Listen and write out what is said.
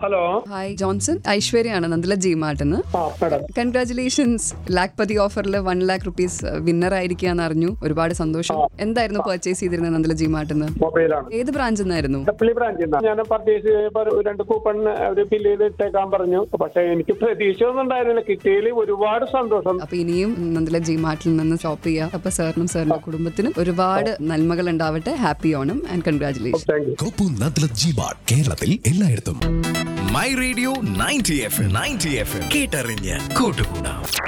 hello hi Johnson ഐശ്വര്യാണ് നന്ദല G മാർട്ടിന്ന് ആ മാഡം കൺഗ്രാചുലേഷൻസ് ലാഖ്പതി ഓഫറിൽ വൺ ലാഖ് റുപ്പീസ് വിന്നർ ആയിരിക്കാന്ന് അറിഞ്ഞു ഒരുപാട് സന്തോഷം എന്തായിരുന്നു പർച്ചേസ് ചെയ്തിരുന്നത് നന്ദല ജി മാർട്ടിന്ന് മൊബൈലാണ് ഏത് ബ്രാഞ്ചിൽ നിന്നായിരുന്നു ഡപ്പിളി ബ്രാഞ്ചിൽ നിന്നാണ് ഞാൻ പർച്ചേസ് ചെയ്തപ്പോൾ രണ്ട് കൂപ്പൺ അവർ ഫില്ല് ചെയ്ത് ഇട്ടേക്കാൻ പറഞ്ഞു പക്ഷെ എനിക്ക് പ്രതീക്ഷ ഒന്നും ഉണ്ടായിരുന്നില്ല കിട്ടിയതിൽ ഒരുപാട് സന്തോഷം അപ്പൊ ഇനിയും നന്ദല ജി മാർട്ടിൽ നിന്ന് ഷോപ്പ് ചെയ്യാം അപ്പൊ സാറിനും സാറിന്റെ കുടുംബത്തിനും ഒരുപാട് നന്മകൾ ഉണ്ടാവട്ടെ happy Onam and congratulation thank you കോപ്പു നദ്ല ജിബാർ കേരളത്തിൽ എല്ലായിടത്തും my radio ninety F ninety F കേട്ടറിഞ്ഞ് കൂട്ടുകൂടാം